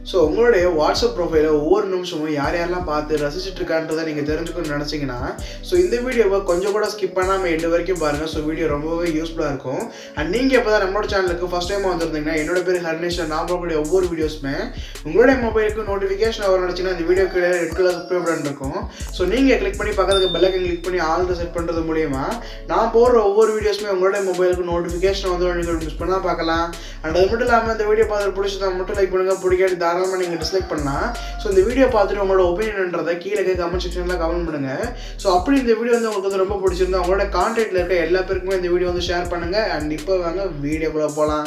so உங்களுடைய WhatsApp ப்ரொஃபைலை ஒவ்வொரு நிமிஷமும் யார் யாரெல்லாம் பார்த்து ரசிச்சுட்டு இருக்கான்றதை நீங்கள் தெரிஞ்சுக்கணும்னு நினச்சிங்கன்னா ஸோ இந்த வீடியோவை கொஞ்சம் கூட ஸ்கிப் பண்ணாமல் எண்டு வரைக்கும் பாருங்கள் ஸோ வீடியோ ரொம்பவே யூஸ்ஃபுல்லாக இருக்கும் அண்ட் நீங்கள் இப்போ தான் நம்மளோட சேனலுக்கு ஃபஸ்ட் டைம் வந்திருந்தீங்கன்னா என்னோட பேர் ஹர்னேஷ் நான் போகக்கூடிய ஒவ்வொரு வீடியோஸுமே உங்களுடைய மொபைலுக்கு நோட்டிஃபிகேஷன் வர நினச்சிங்கன்னா இந்த வீடியோ கீழே ரெட் கலர் சப்ஸ்கிரைப் பட்டன் இருக்கும் ஸோ நீங்கள் கிளிக் பண்ணி பக்கத்துக்கு பெல்லைக்கன் கிளிக் பண்ணி ஆல் செட் பண்ணுறது மூலியமா நான் போடுற ஒவ்வொரு வீடியோஸுமே உங்களுடைய மொபைலுக்கு நோட்டிஃபிகேஷன் வந்து நீங்கள் மிஸ் பண்ணால் பார்க்கலாம் அண்ட் அது மட்டும் இல்லாமல் இந்த வீடியோ பார்த்து பிடிச்சதா மட்டும் லைக் பண்ணுங்கள் பிடிக்காது தாராளமாக நீங்கள் டிஸ்லைக் பண்ணலாம் ஸோ இந்த வீடியோ பார்த்துட்டு உங்களோட ஒப்பீனியன்றதை கீழே கமெண்ட் செக்ஷனில் கமெண்ட் பண்ணுங்கள் ஸோ அப்படி இந்த வீடியோ வந்து உங்களுக்கு வந்து ரொம்ப பிடிச்சிருந்தா உங்களோட கான்டாக்டில் இருக்க எல்லா பேருக்குமே இந்த வீடியோ வந்து ஷேர் பண்ணுங்கள் அண்ட் இப்போ வாங்க வீடியோக்குள்ளே போகலாம்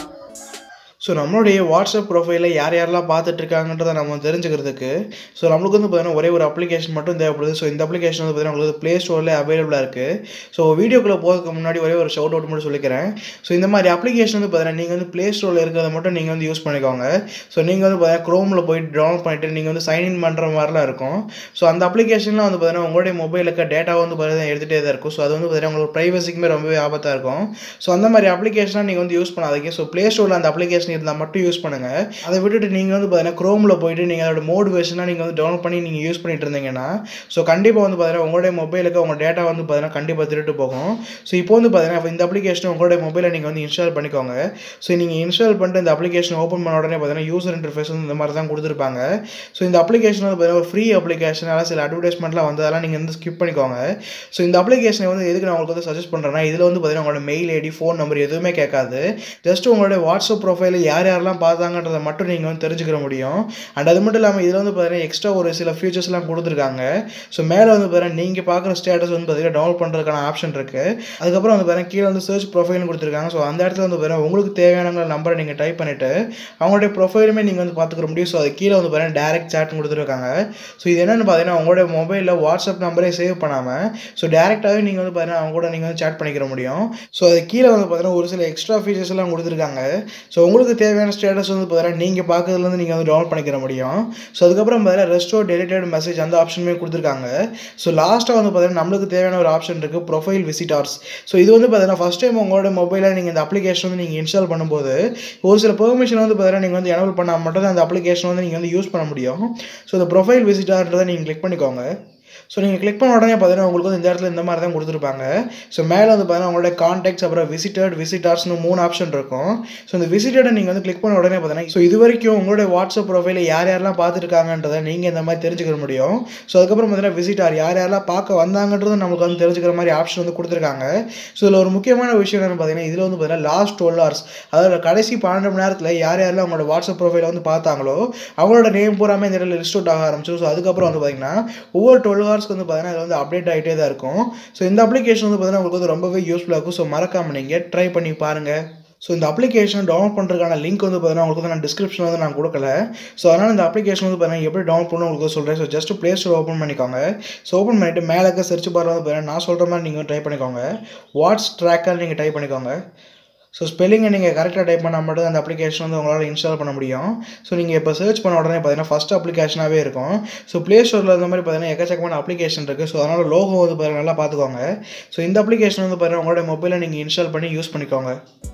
ஸோ நம்மளுடைய வாட்ஸ்அப் ப்ரொஃபைலில் யார் யாரெல்லாம் பார்த்துட்டு இருக்காங்கன்றதை நம்ம தெரிஞ்சுக்கிறதுக்கு ஸோ நம்மளுக்கு வந்து பார்த்தீங்கன்னா ஒரே ஒரு அப்ளிகேஷன் மட்டும் தேவைப்படுது ஸோ இந்த அப்ளிகேஷன் வந்து பார்த்தீங்கன்னா உங்களுக்கு ப்ளே ஸ்டோரில் அவைலபிளாக இருக்குது ஸோ வீடியோக்குள்ளே போகிறதுக்கு முன்னாடி ஒரே ஒரு ஷவுட் அவுட் மட்டும் சொல்லிக்கிறேன் ஸோ இந்த மாதிரி அப்ளிகேஷன் வந்து பார்த்தீங்கன்னா நீங்கள் வந்து ப்ளே ஸ்டோரில் இருக்கிறத மட்டும் நீங்கள் வந்து யூஸ் பண்ணிக்கோங்க ஸோ நீங்கள் வந்து பார்த்தீங்கன்னா க்ரோமில் போயிட்டு டவுன்லோட் பண்ணிட்டு நீங்கள் வந்து சைன்இன் பண்ணுற மாதிரிலாம் இருக்கும் ஸோ அந்த அப்ளிகேஷனில் வந்து பார்த்தீங்கன்னா உங்களுடைய மொபைலுக்கு டேட்டா வந்து பார்த்தீங்கன்னா எடுத்துகிட்டே தான் இருக்கும் ஸோ அது வந்து பார்த்தீங்கன்னா உங்களுக்கு ப்ரைவசிக்குமே ரொம்பவே ஆபத்தாக இருக்கும் ஸோ அந்த மாதிரி அப்ளிகேஷனாக நீங்கள் வந்து யூஸ் பண்ணாதீங்க ஸோ ப்ளே ஸ்டோரில் அந்த அப்ளிகேஷன் இருந்தால் மட்டும் யூஸ் பண்ணுங்கள் அதை விட்டுட்டு நீங்கள் வந்து பார்த்தீங்கன்னா க்ரோமில் போயிட்டு நீங்கள் அதோட மோட் வெர்ஷனாக நீங்கள் வந்து டவுன்லோட் பண்ணி நீங்கள் யூஸ் பண்ணிட்டு இருந்தீங்கன்னா ஸோ கண்டிப்பாக வந்து பார்த்தீங்கன்னா உங்களுடைய மொபைலுக்கு உங்கள் டேட்டா வந்து பார்த்தீங்கன்னா கண்டிப்பாக திருட்டு போகும் ஸோ இப்போ வந்து பார்த்தீங்கன்னா இந்த அப்ளிகேஷன் உங்களுடைய மொபைலை நீங்கள் வந்து இன்ஸ்டால் பண்ணிக்கோங்க ஸோ நீங்கள் இன்ஸ்டால் பண்ணிட்டு இந்த அப்ளிகேஷன் ஓப்பன் பண்ண உடனே பார்த்தீங்கன்னா யூசர் இன்டர்ஃபேஸ் வந்து இந்த மாதிரி தான் கொடுத்துருப்பாங்க ஸோ இந்த அப்ளிகேஷன் வந்து பார்த்தீங்கன்னா ஒரு ஃப்ரீ அப்ளிகேஷன் அதெல்லாம் சில அட்வர்டைஸ்மெண்ட்லாம் வந்து அதெல்லாம் நீங்கள் வந்து ஸ்கிப் பண்ணிக்கோங்க ஸோ இந்த அப்ளிகேஷனை வந்து எதுக்கு நான் உங்களுக்கு வந்து சஜஸ்ட் பண்ணுறேன்னா இதில் வந்து பார்த்தீங்கன்னா உங்களோட மெயில் ஐடி ஃபோன் நம்பர் எதுவுமே கேட்காது ஜஸ்ட் உங்களுடைய வாட்ஸ்அப் ப்ரொஃபைலில் யார் யாரெல்லாம் பார்த்தாங்கன்றதை மட்டும் நீங்கள் வந்து தெரிஞ்சுக்கிற முடியும் அண்ட் அது மட்டும் இல்லாமல் இதில் வந்து பார்த்தீங்கன்னா எக்ஸ்ட்ரா ஒரு சில ஃபீச்சர்ஸ்லாம் கொடுத்துருக்காங்க ஸோ மேலே வந்து பார்த்தீங்கன்னா நீங்கள் பார்க்குற ஸ்டேட்டஸ் வந்து பார்த்தீங்கன்னா டவுன்லோட் பண்ணுறதுக்கான ஆப்ஷன் இருக்குது அதுக்கப்புறம் வந்து பார்த்தீங்கன்னா கீழே வந்து சர்ச் ப்ரொஃபைல்னு கொடுத்துருக்காங்க ஸோ அந்த இடத்துல வந்து பார்த்தீங்கன்னா உங்களுக்கு தேவையான நம்பரை நீங்கள் டைப் பண்ணிவிட்டு அவங்களுடைய ப்ரொஃபைலுமே நீங்கள் வந்து பார்த்துக்கிற முடியும் ஸோ அது கீழே வந்து பார்த்தீங்கன்னா டேரக்ட் சாட்னு கொடுத்துருக்காங்க ஸோ இது என்னென்னு பார்த்தீங்கன்னா உங்களுடைய மொபைலில் வாட்ஸ்அப் நம்பரே சேவ் பண்ணாமல் ஸோ டேரெக்டாகவே நீங்கள் வந்து பார்த்தீங்கன்னா அவங்க கூட நீங்கள் வந்து சேட் பண்ணிக்கிற முடியும் ஸோ அது கீழே வந்து பார்த்தீங்கன்னா ஒரு சில எக்ஸ்ட்ரா ஃபீச்சர்ஸ் எல்லாம் கொடுத்துருக்காங்க ஸோ உங்களுக்கு தேவையான ஸ்டேட்டஸ் வந்து பார்த்தீங்கன்னா நீங்கள் பார்க்கறதுலேருந்து நீங்கள் வந்து டவுன்லோட் பண்ணிக்கிற முடியும் ஸோ அதுக்கப்புறம் பார்த்தீங்கன்னா ரெஸ்டோ டெலிட்டட் மெசேஜ் அந்த ஆப்ஷனுமே கொடுத்துருக்காங்க ஸோ லாஸ்ட்டாக வந்து பார்த்தீங்கன்னா நம்மளுக்கு தேவையான ஒரு ஆப்ஷன் இருக்குது ப்ரொஃபைல் விசிட்டார்ஸ் ஸோ இது வந்து பார்த்தீங்கன்னா ஃபஸ்ட் டைம் உங்களோட மொபைலில் நீங்கள் இந்த அப்ளிகேஷன் வந்து நீங்கள் இன்ஸ்டால் பண்ணும்போது ஒரு சில பெர்மிஷன் வந்து பார்த்தீங்கன்னா நீங்கள் வந்து எனபிள் பண்ணால் மட்டும் தான் அந்த அப்ளிகேஷன் வந்து நீங்கள் வந்து யூஸ் பண்ண முடியும் ஸோ இந்த ப்ரொஃபைல் விசிட்டார்ன்றதை நீங்கள் கிளிக் பண்ணிக்கோங்க ஸோ நீங்கள் கிளிக் பண்ண உடனே பார்த்தீங்கன்னா உங்களுக்கு வந்து இந்த இடத்துல இந்த மாதிரி தான் கொடுத்துருப்பாங்க ஸோ மேலே வந்து பார்த்தீங்கன்னா உங்களோட கான்டாக்ட்ஸ் அப்புறம் விசிட்டட் விசிட்டர்ஸ்னு மூணு ஆப்ஷன் இருக்கும் ஸோ இந்த விசிட்டடை நீங்கள் வந்து கிளிக் பண்ண உடனே பார்த்தீங்கன்னா ஸோ இது வரைக்கும் உங்களுடைய வாட்ஸ்அப் ப்ரொஃபைலில் யார் யாரெல்லாம் பார்த்துருக்காங்கன்றதை நீங்கள் இந்த மாதிரி தெரிஞ்சுக்க முடியும் ஸோ அதுக்கப்புறம் பார்த்தீங்கன்னா விசிட்டார் யார் யாரெல்லாம் பார்க்க வந்தாங்கன்றதும் நமக்கு வந்து தெரிஞ்சுக்கிற மாதிரி ஆப்ஷன் வந்து கொடுத்துருக்காங்க ஸோ இதில் ஒரு முக்கியமான விஷயம் என்னென்னு பார்த்தீங்கன்னா இதில் வந்து பார்த்தீங்கன்னா லாஸ்ட் டுவெல் ஹவர்ஸ் அதாவது கடைசி பன்னெண்டு மணி நேரத்தில் யார் யாரெல்லாம் உங்களோட வாட்ஸ்அப் ப்ரொஃபைலை வந்து பார்த்தாங்களோ அவங்களோட நேம் பூராமே இந்த இடத்துல லிஸ்ட் அவுட் ஆக ஆரம்பிச்சு ஸோ அதுக்கப்புறம் வந்து பார்த்தீங்கன்னா ஒவ்வொரு டுவெல் ஹவர்ஸ்க்கு வந்து பார்த்தீங்கன்னா வந்து அப்டேட் ஆகிட்டே தான் இருக்கும் ஸோ இந்த அப்ளிகேஷன் வந்து பார்த்தீங்கன்னா உங்களுக்கு வந்து ரொம்பவே யூஸ்ஃபுல்லாக இருக்கும் ஸோ மறக்காமல் நீங்கள் ட்ரை பண்ணி பாருங்கள் ஸோ இந்த அப்ளிகேஷன் டவுன்லோட் பண்ணுறதுக்கான லிங்க் வந்து பார்த்தீங்கன்னா உங்களுக்கு வந்து நான் டிஸ்கிரிப்ஷன் வந்து நான் கொடுக்கல ஸோ அதனால் இந்த அப்ளிகேஷன் வந்து பார்த்தீங்கன்னா எப்படி டவுன்லோட் பண்ணணும் உங்களுக்கு சொல்கிறேன் so just Play Store open பண்ணிக்கோங்க ஸோ ஓப்பன் பண்ணிவிட்டு மேலே இருக்க சர்ச் பாரில் வந்து பார்த்தீங்கன்னா நான் சொல்கிற மாதிரி நீங்கள் ட்ரை பண்ணிக்கோங்க வாட்ஸ் ட்ராக்கர் நீங்கள் டைப் பண்ணிக்கோங்க ஸோ ஸ்பெல்லிங்கை நீங்கள் கரெக்டாக டைப் பண்ணால் மட்டும் அந்த அப்ளிகேஷன் வந்து உங்களால் இன்ஸ்டால் பண்ண முடியும் ஸோ நீங்கள் இப்போ சர்ச் பண்ண உடனே பார்த்தீங்கன்னா ஃபஸ்ட் அப்ளிகேஷனாகவே இருக்கும் ஸோ ப்ளே ஸ்டோரில் இந்த மாதிரி பார்த்தீங்கன்னா எக்கச்சக்கமான அப்ளிகேஷன் இருக்குது ஸோ அதனால் லோகோ வந்து பார்த்தீங்கன்னா நல்லா பார்த்துக்கோங்க ஸோ இந்த அப்ளிகேஷன் வந்து பார்த்தீங்கன்னா உங்களோட மொபைலை நீங்கள் இன்ஸ்டால் பண்ணி யூஸ் பண்ணிக்கோங்க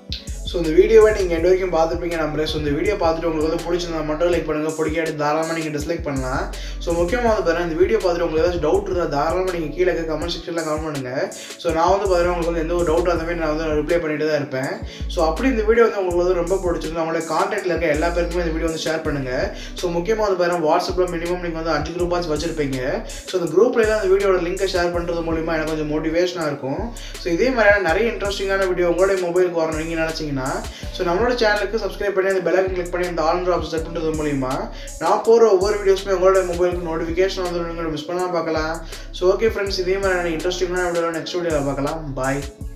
ஸோ இந்த வீடியோவை நீங்கள் எண்டு வரைக்கும் பார்த்துருப்பீங்க நம்புறேன் ஸோ இந்த வீடியோ பார்த்துட்டு உங்களுக்கு வந்து பிடிச்சிருந்தா மட்டும் லைக் பண்ணுங்கள் பிடிக்காட்டி தாராளமாக நீங்கள் டிஸ்லைக் பண்ணலாம் ஸோ முக்கியமாக வந்து பார்த்தீங்கன்னா இந்த வீடியோ பார்த்துட்டு உங்களுக்கு ஏதாச்சும் டவுட் இருந்தால் தாராளமாக நீங்கள் கீழே கமெண்ட் செக்ஷனில் கமெண்ட் பண்ணுங்கள் ஸோ நான் வந்து பார்த்தீங்கன்னா உங்களுக்கு வந்து எந்த ஒரு டவுட் அந்த மாதிரி நான் வந்து ரிப்ளை பண்ணிட்டு தான் இருப்பேன் ஸோ அப்படி இந்த வீடியோ வந்து உங்களுக்கு வந்து ரொம்ப பிடிச்சிருந்தா அவங்களோட கான்டாக்டில் இருக்க எல்லா பேருக்குமே இந்த வீடியோ வந்து ஷேர் பண்ணுங்கள் ஸோ முக்கியமாக வந்து பார்த்தீங்கன்னா வாட்ஸ்அப்பில் மினிமம் நீங்கள் வந்து அஞ்சு குரூப்பாச்சு வச்சிருப்பீங்க ஸோ இந்த குரூப்பில் தான் இந்த வீடியோட லிங்கை ஷேர் பண்ணுறது மூலிமா எனக்கு கொஞ்சம் மோட்டிவேஷனாக இருக்கும் ஸோ இதே மாதிரியான நிறைய இன்ட்ரெஸ்டிங்கான வீடியோ உங்களுடைய மொபைலுக்கு வரணும் நீங்கள் நினச்சிங்கன்னா ஸோ நம்மளோட சேனலுக்கு சப்ஸ்கிரைப் பண்ணி அந்த பெல்லைக்கன் கிளிக் பண்ணி அந்த ஆல் ஆப்ஷன் செட் பண்ணுறது மூலிமா நான் போகிற ஒவ்வொரு வீடியோஸுமே உங்களோட மொபைலுக்கு நோட்டிஃபிகேஷன் வந்து நீங்கள் மிஸ் பண்ணாமல் பார்க்கலாம் ஸோ ஓகே ஃப்ரெண்ட்ஸ் இதே மாதிரியான இன்ட்ரெஸ்டிங்கான வீடியோ நெக்ஸ்ட் வீடியோவில் பார்க்கலாம் பாய்